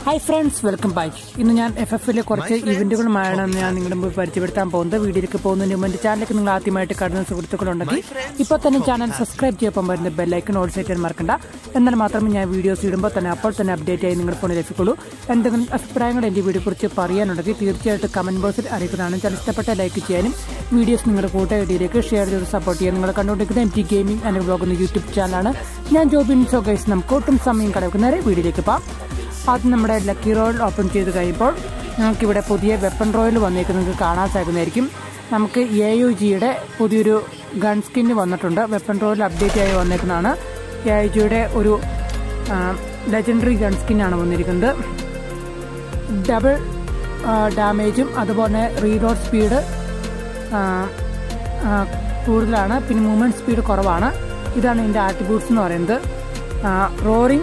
hi friends welcome back ഇന്ന് ഞാൻ F എഫിലെ കുറച്ച് ഇവന്റുകളുമായാണ് ഞാൻ നിങ്ങളുടെ മുമ്പ് പരിചയപ്പെടുത്താൻ പോകുന്നത് വീഡിയോയിലേക്ക് പോകുന്നതിന് മുമ്പ് എന്റെ ചാനലിലേക്ക് നിങ്ങൾ ആദ്യമായിട്ട് കാണുന്ന സുഹൃത്തുക്കളുണ്ടെങ്കിൽ ഇപ്പോൾ തന്നെ ചാനൽ സബ്സ്ക്രൈബ് ചെയ്യാൻ വരുന്ന ബെല്ലൈക്കൺ ഓൾ സെറ്റ് ചെയ്യാൻ മറക്കണ്ട എന്നാൽ മാത്രമേ ഞാൻ വീഡിയോസ് ഇടുമ്പോൾ തന്നെ അപ്പോൾ തന്നെ അപ്ഡേറ്റ് ആയി നിങ്ങളുടെ ഫോണിൽ ലഭിക്കുള്ളൂ എന്തെങ്കിലും അഭിപ്രായങ്ങൾ എൻ്റെ വീഡിയോ കുറിച്ച് പറയാനുണ്ടെങ്കിൽ തീർച്ചയായിട്ടും കമന്റ് ബോക്സിൽ അറിയിക്കുന്നതാണ് ചാനൽ ഇഷ്ടപ്പെട്ട ലൈക്ക് ചെയ്യാനും വീഡിയോസ് നിങ്ങളുടെ കൂട്ടുകാരിയിലേക്ക് ഷെയർ ചെയ്ത് സപ്പോർട്ട് ചെയ്യാൻ നിങ്ങൾ കണ്ടുകൊണ്ടിരിക്കുന്ന M T gaming and blog എന്ന യൂട്യൂബ് ചാനലാണ് ഞാൻ ജോബിൻ സോ ഗൈസ് നമുക്ക് ഒട്ടും സമയം കളക്കുന്നവരെ വീഡിയോയിലേക്ക് പോകാം ആദ്യം നമ്മുടെ ലക്കി റോയൽ ഓപ്പൺ ചെയ്ത് കഴിയുമ്പോൾ നമുക്കിവിടെ പുതിയ വെപ്പൺ റോയൽ വന്നേക്കുന്നത് കാണാൻ സാധിക്കുന്നതായിരിക്കും നമുക്ക് എ യു ജിയുടെ പുതിയൊരു ഗൺ സ്കിന്ന് വന്നിട്ടുണ്ട് വെപ്പൺ റോയൽ അപ്ഡേറ്റ് ആയി വന്നേക്കുന്നതാണ് എ യു ജിയുടെ ഒരു ലെജൻഡറി ഗൺ സ്കിന്നാണ് വന്നിരിക്കുന്നത് ഡബിൾ ഡാമേജും അതുപോലെ റീലോഡ് സ്പീഡ് കൂടുതലാണ് പിന്നെ മൂവ്മെന്റ് സ്പീഡ് കുറവാണ് ഇതാണ് ഇതിൻ്റെ ആട്രിബ്യൂട്ട്സ് എന്ന് പറയുന്നത് roaring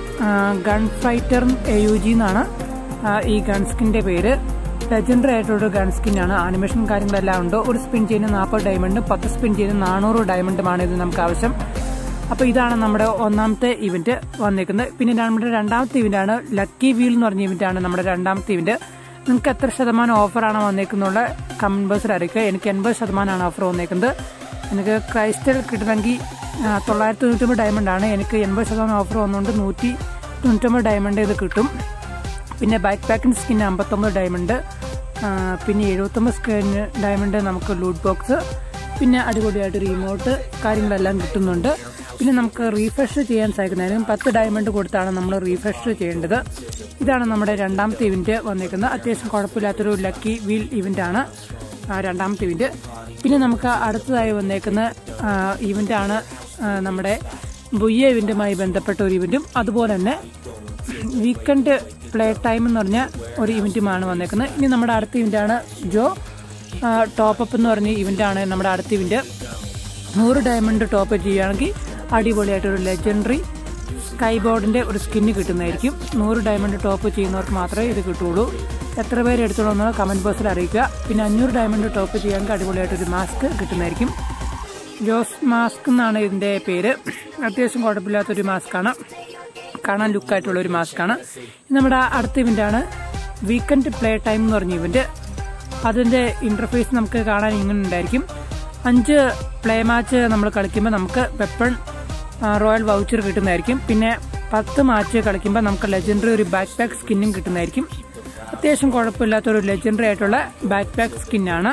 gun fighter A U G എന്നാണ് ഈ ഗൺ സ്കിന്റെ പേര് ലെജൻഡറി ആയിട്ടുള്ള ഗൺ സ്കിന്നാണ് ആനിമേഷൻ കാര്യങ്ങളെല്ലാം ഉണ്ട് ഒരു സ്പിൻ ചെയ്യുന്ന നാൽപ്പത് ഡയമണ്ടും പത്ത് സ്പിൻ ചെയ്യുന്ന നാനൂറ് ഡയമണ്ടുമാണ് ഇത് നമുക്ക് ആവശ്യം അപ്പോൾ ഇതാണ് നമ്മുടെ ഒന്നാമത്തെ ഇവന്റ് വന്നിരിക്കുന്നത് പിന്നെ നമ്മുടെ രണ്ടാമത്തെ ഇവന്റ് ആണ് ലക്കി വീൽ എന്ന് പറഞ്ഞ ഇവന്റ് ആണ് നമ്മുടെ രണ്ടാമത്തെ ഇവന്റ് നിങ്ങൾക്ക് എത്ര ശതമാനം ഓഫറാണ് വന്നേക്കുന്നുള്ള കമന്റ് ബോക്സിൽ അറിയിക്കുക എനിക്ക് എൺപത് ശതമാനമാണ് ഓഫർ വന്നേക്കുന്നത് എനിക്ക് ക്രൈസ്റ്റൽ കിട്ടണമെങ്കിൽ തൊള്ളായിരത്തി തൊണ്ണൂറ്റൊമ്പത് ഡയമണ്ട് ആണ് എനിക്ക് എൺപത് ശതമാനം ഓഫർ വന്നുകൊണ്ട് നൂറ്റി തൊണ്ണൂറ്റൊമ്പത് ഡയമണ്ട് ഇത് കിട്ടും പിന്നെ ബാക്ക് പാക്കിൻ്റെ സ്കിൻ അമ്പത്തൊമ്പത് ഡയമണ്ട് പിന്നെ എഴുപത്തൊമ്പത് സ്കിൻ ഡയമണ്ട് നമുക്ക് ലൂട്ട് ബോക്സ് പിന്നെ അടിപൊളിയായിട്ട് റിമോട്ട് കാര്യങ്ങളെല്ലാം കിട്ടുന്നുണ്ട് പിന്നെ നമുക്ക് റീഫ്രഷ് ചെയ്യാൻ സാധിക്കുന്നതിനും പത്ത് ഡയമണ്ട് കൊടുത്താണ് നമ്മൾ റീഫ്രഷ് ചെയ്യേണ്ടത് ഇതാണ് നമ്മുടെ രണ്ടാമത്തെ ഇവന്റ് വന്നിരിക്കുന്നത് അത്യാവശ്യം കുഴപ്പമില്ലാത്തൊരു ലക്കി വീൽ ഇവന്റ് ആണ് രണ്ടാമത്തെ ഇവന്റ് പിന്നെ നമുക്ക് അടുത്തതായി വന്നേക്കുന്ന ഇവന്റ് ആണ് നമ്മുടെ ബുയ്യ ഇവന്റുമായി ബന്ധപ്പെട്ട ഒരു ഇവന്റും അതുപോലെ തന്നെ വീക്കെൻഡ് പ്ലേ ടൈം എന്ന് പറഞ്ഞ ഒരു ഇവന്റുമാണ് വന്നേക്കുന്നത് ഇനി നമ്മുടെ അടുത്ത ഇവന്റാണ് ജോ ടോപ്പ് അപ്പ് എന്ന് പറഞ്ഞ ഇവന്റാണ് നമ്മുടെ അടുത്ത ഇവന്റ് നൂറ് ഡയമണ്ട് ടോപ്പ് ചെയ്യുകയാണെങ്കിൽ അടിപൊളിയായിട്ടൊരു ലെജൻഡറി സ്കൈ ബോർഡിന്റെ ഒരു സ്കിന്ന് കിട്ടുന്നതായിരിക്കും നൂറ് ഡയമണ്ട് ടോപ്പ് ചെയ്യുന്നവർക്ക് മാത്രമേ ഇത് കിട്ടുള്ളൂ എത്ര പേര് എടുത്തോളൂ എന്നുള്ള കമന്റ് ബോക്സിൽ അറിയിക്കുക പിന്നെ അഞ്ഞൂറ് ഡയമണ്ട് ടോപ്പ് ചെയ്യാമെങ്കിൽ അടിപൊളിയായിട്ടൊരു മാസ്ക് കിട്ടുന്നതായിരിക്കും ജോസ് മാസ്ക് എന്നാണ് ഇതിന്റെ പേര് അത്യാവശ്യം കുഴപ്പമില്ലാത്തൊരു മാസ്കാണ് കാണാൻ ലുക്കായിട്ടുള്ള ഒരു മാസ്കാണ് നമ്മുടെ അടുത്ത ഇവന്റാണ് വീക്കെൻഡ് പ്ലേ ടൈം എന്ന് പറഞ്ഞ ഇവന്റ് അതിന്റെ ഇന്റർഫേസ് നമുക്ക് കാണാൻ ഇങ്ങനെ ഉണ്ടായിരിക്കും അഞ്ച് പ്ലേ മാച്ച് നമ്മൾ കളിക്കുമ്പോൾ നമുക്ക് വെപ്പൺ റോയൽ വൗച്ചർ കിട്ടുന്നതായിരിക്കും പിന്നെ പത്ത് മാച്ച് കളിക്കുമ്പോൾ നമുക്ക് ലെജൻഡറി ഒരു ബാക്ക് പാക്ക് സ്കിന്നും കിട്ടുന്നതായിരിക്കും അത്യാവശ്യം കുഴപ്പമില്ലാത്ത ഒരു ലെജൻഡറി ആയിട്ടുള്ള ബാക്ക് പാക്ക് സ്കിന്നാണ്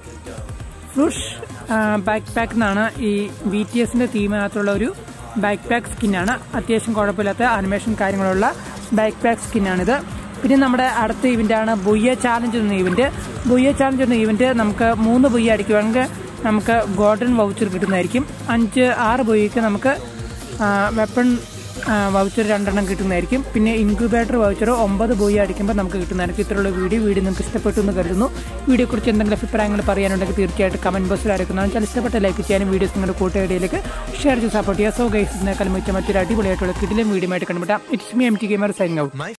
ഫ്ലുഷ് ബാക്ക് പാക്ക് എന്നാണ് ഈ ബി ടി എസിന്റെ തീമിനകത്തുള്ള ഒരു ബാക്ക് പാക്ക് സ്കിന്നാണ് അത്യാവശ്യം കുഴപ്പമില്ലാത്ത ആനിമേഷൻ കാര്യങ്ങളുള്ള ബാക്ക് പാക്ക് സ്കിന്നാണിത് പിന്നെ നമ്മുടെ അടുത്ത ഇവന്റാണ് ബുയ്യ ചാലഞ്ച് എന്ന ഇവന്റ് ബുയ്യ ചാലഞ്ച് എന്ന ഇവന്റ് നമുക്ക് മൂന്ന് ബുയ്യ അടിക്കുവാണെങ്കിൽ നമുക്ക് ഗോൾഡൻ വൗച്ചർ കിട്ടുന്നതായിരിക്കും അഞ്ച് ആറ് ബുയ്യക്ക് നമുക്ക് വെപ്പൺ വൗച്ചർ രണ്ടെണ്ണം കിട്ടുന്നതായിരിക്കും പിന്നെ ഇൻക്യുബേറ്റർ വൗച്ചർ ഒമ്പത് ബോയി അടിക്കുമ്പോൾ നമുക്ക് കിട്ടുന്നതായിരിക്കും ഇത്രയുള്ള വീഡിയോ വീഡിയോ നിങ്ങൾക്ക് ഇഷ്ടപ്പെട്ടു എന്ന് കരുതുന്നു വീഡിയോയെക്കുറിച്ച് എന്തെങ്കിലും അഭിപ്രായങ്ങൾ പറയാനുണ്ടെങ്കിൽ തീർച്ചയായിട്ടും കമന്റ് ബോക്സിൽ അറിയിക്കുന്നതാണ് ചില ഇഷ്ടപ്പെട്ട ലൈക്ക് ചെയ്യാനും വീഡിയോസ് നിങ്ങളുടെ കൂട്ടുകാരിയിലേക്ക് ഷെയർ ചെയ്ത് സപ്പോർട്ട് ചെയ്യുക സോ ഗൈസിനേക്കാൾ മിച്ച മറ്റൊരു അടിപൊളിയായിട്ടുള്ള കിടിലും വീഡിയോ ആയിട്ട് കണ്ടുപിട്ടാം it's me M T gamer sign out